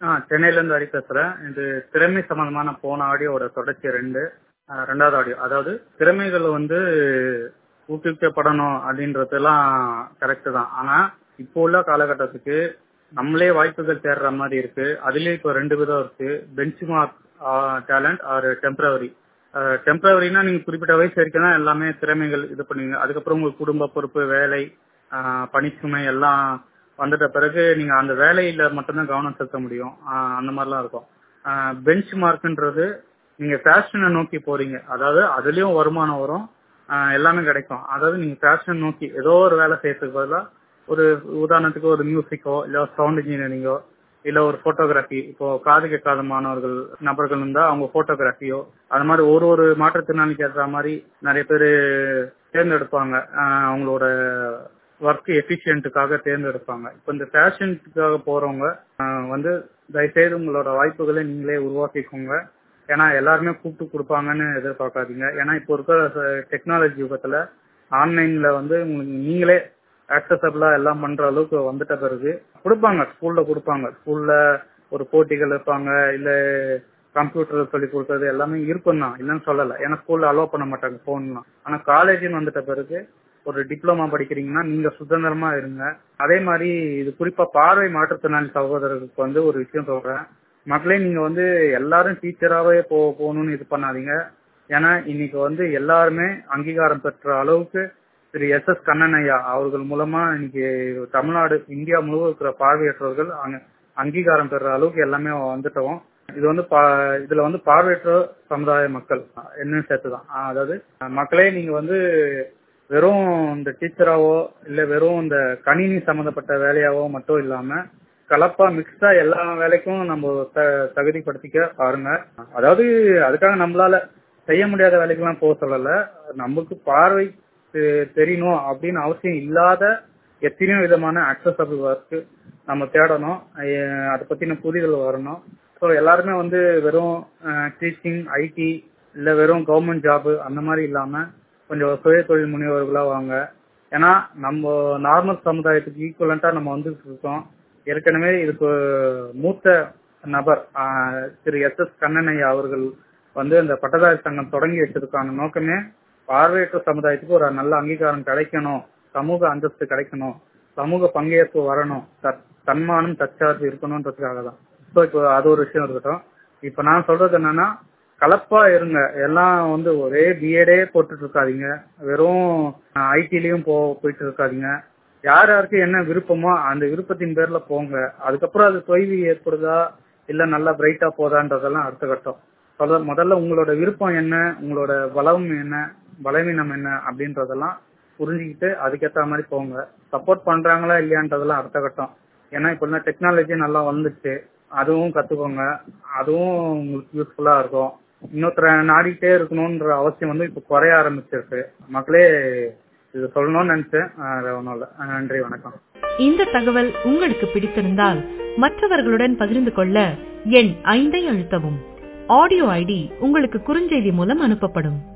ஆ சென்னையில இருந்து ஹரி பேசுறேன் இது திறமை சம்பந்தமான போன ஆடியோட தொடர்ச்சி ரெண்டு ஆ, ரெண்டாவது ஆடியோ அதாவது திறமைகள் வந்து ஊக்குவிக்கப்படணும் அப்படின்றதெல்லாம் கரெக்ட் தான் ஆனா இப்போ உள்ள காலகட்டத்துக்கு நம்மளே வாய்ப்புகள் தேடுற மாதிரி இருக்கு அதுலயே இப்போ ரெண்டு விதம் இருக்கு benchmark talent are temporary டெம்பரவரினா நீங்க குறிப்பிட்ட வயசு வரைக்கும் தான் எல்லாமே திறமைகள் இது பண்ணுவீங்க அதுக்கப்புறம் உங்க குடும்ப பொறுப்பு வேலை ஆஹ் பணிச்சுமை எல்லாம் வந்துட்ட பிறகு நீங்க அந்த வேலையில மட்டும்தான் கவனம் செலுத்த முடியும் ஆஹ் அந்த மாதிரிலாம் இருக்கும் பெஞ்ச் மார்க்ன்றது நீங்க ஃபேஷனை நோக்கி போறீங்க அதாவது அதுலயும் வருமானம் வரும் ஆஹ் எல்லாமே கிடைக்கும் அதாவது நீங்க ஃபேஷன் நோக்கி ஏதோ ஒரு வேலை செய்யறதுக்கு பதிலா ஒரு உதாரணத்துக்கு ஒரு மியூசிக்கோ இல்ல சவுண்ட் இன்ஜினியரிங்கோ இல்ல ஒரு போட்டோகிராஃபி இப்போ காது கேட்காத மாணவர்கள் நபர்கள் இருந்தா அவங்க போட்டோகிராஃபியோ அது மாதிரி ஒரு ஒரு மாற்றுத்திறனாளிக்கு ஏற்ற மாதிரி நிறைய பேர் தேர்ந்தெடுப்பாங்க ஆஹ் அவங்களோட ஒர்க் எஃபிஷியன்ட்டுக்காக தேர்ந்தெடுப்பாங்க இப்போ இந்த ஃபேஷனுக்காக போறவங்க ஆஹ் வந்து தயவுசெய்து உங்களோட வாய்ப்புகளை நீங்களே உருவாக்கிக்கோங்க ஏன்னா எல்லாருமே கூப்பிட்டு கொடுப்பாங்கன்னு எதிர்பார்க்காதீங்க ஏன்னா இப்போ இருக்கிற டெக்னாலஜி யுகத்துல ஆன்லைன்ல வந்து உங்களுக்கு நீங்களே ஆக்சசபிளா எல்லாம் பண்ற அளவுக்கு வந்துட்ட பிறகு கொடுப்பாங்க ஸ்கூல்ல கொடுப்பாங்க ஸ்கூல்ல ஒரு போட்டிகள் வைப்பாங்க இல்ல கம்ப்யூட்டர் சொல்லி கொடுக்கறது எல்லாமே இருக்கும் தான் இல்லைன்னு சொல்லல ஏன்னா ஸ்கூல்ல அலோவ் பண்ண மாட்டாங்க போன்லாம் ஆனா காலேஜ்னு வந்துட்ட பிறகு ஒரு டிப்ளமா படிக்கிறீங்கன்னா நீங்க சுதந்திரமா இருங்க அதே மாதிரி இது குறிப்பா பார்வை மாற்றுத்திறனாளி சகோதரருக்கு வந்து ஒரு விஷயம் சொல்றேன் மக்களே நீங்க வந்து எல்லாரும் டீச்சராகவே போ போகணும்னு இது பண்ணாதீங்க ஏன்னா இன்னைக்கு வந்து எல்லாருமே அங்கீகாரம் பெற்ற அளவுக்கு திரு எஸ் எஸ் கண்ணன் ஐயா அவர்கள் மூலமா இன்னைக்கு தமிழ்நாடு இந்தியா முழுவதும் இருக்கிற பார்வையற்றவர்கள் அங்க அங்கீகாரம் பெற அளவுக்கு எல்லாமே வந்துட்டோம் இது வந்து பா- இதுல வந்து பார்வையற்ற சமுதாய மக்கள் என்னன்னு சேர்த்துதான் ஆஹ் அதாவது மக்களே நீங்க வந்து வெறும் இந்த டீச்சராவோ இல்ல வெறும் இந்த கணினி சம்பந்தப்பட்ட வேலையாவோ மட்டும் இல்லாம கலப்பா மிக்ஸ்டா எல்லா வேலைக்கும் நம்ம த- தகுதிப்படுத்திக்க பாருங்க அதாவது அதுக்காக நம்மளால செய்ய முடியாத வேலைக்கெல்லாம் போக சொல்லல நமக்கு பார்வை தெ- தெரியணும் அப்படின்னு அவசியம் இல்லாத எத்தனையோ விதமான அக்சசபிள் ஒர்க் நம்ம தேடணும் அஹ் அதை பத்தின புரிதல் வரணும் ஸோ எல்லாருமே வந்து வெறும் டீச்சிங் ஐடி இல்ல வெறும் கவர்மெண்ட் ஜாப் அந்த மாதிரி இல்லாம கொஞ்சம் சுய தொழில் முனைவர்களா வாங்க ஏன்னா நம்ம நார்மல் சமுதாயத்துக்கு ஈக்குவலண்டா நம்ம வந்துட்டு இருக்கோம் ஏற்கனவே இதுக்கு மூத்த நபர் ஆஹ் திரு எஸ் எஸ் கண்ணனையா அவர்கள் வந்து அந்த பட்டதாரி சங்கம் தொடங்கி வச்சிருக்காங்க நோக்கமே பார்வையற்ற சமுதாயத்துக்கு ஒரு நல்ல அங்கீகாரம் கிடைக்கணும் சமூக அந்தஸ்து கிடைக்கணும் சமூக பங்கேற்பு வரணும் தத்- தன்மானம் தற்சார்பு இருக்கணும்ன்றதுக்காக தான் ஸோ இப்போ அது ஒரு விஷயம் இருக்கட்டும் இப்போ நான் சொல்றது என்னன்னா கலப்பா இருங்க எல்லாம் வந்து ஒரே பிஎடே போட்டுட்டு இருக்காதீங்க வெறும் ஐடிலயும் போ போயிட்டு இருக்காதீங்க யார் யாருக்கு என்ன விருப்பமோ அந்த விருப்பத்தின் பேர்ல போங்க அதுக்கப்புறம் அது தொய்வு ஏற்படுதா இல்ல நல்லா பிரைட்டா போதான்றதெல்லாம் அடுத்த கட்டம் சொல்ல முதல்ல உங்களோட விருப்பம் என்ன உங்களோட பலம் என்ன பலவீனம் என்ன அப்படின்றதெல்லாம் புரிஞ்சுக்கிட்டு அதுக்கேத்த மாதிரி போங்க சப்போர்ட் பண்றாங்களா இல்லையான்றதெல்லாம் அடுத்த கட்டம் ஏன்னா இப்ப டெக்னாலஜி நல்லா வந்துச்சு அதுவும் கத்துக்கோங்க அதுவும் உங்களுக்கு யூஸ்ஃபுல்லா இருக்கும் இன்னொருத்தர நாடிட்டே இருக்கணும்ன்ற அவசியம் வந்து இப்ப குறைய ஆரம்பிச்சிருக்கு மக்களே இது சொல்லணும்னு நினைச்சேன் ஆஹ் வேற ஒண்ணும் இல்ல ஆஹ் நன்றி வணக்கம் இந்த தகவல் உங்களுக்கு பிடித்திருந்தால் மற்றவர்களுடன் பகிர்ந்து கொள்ள எண் ஐந்தை அழுத்தவும் ஆடியோ ஐடி உங்களுக்கு குறுஞ்செய்தி மூலம் அனுப்பப்படும்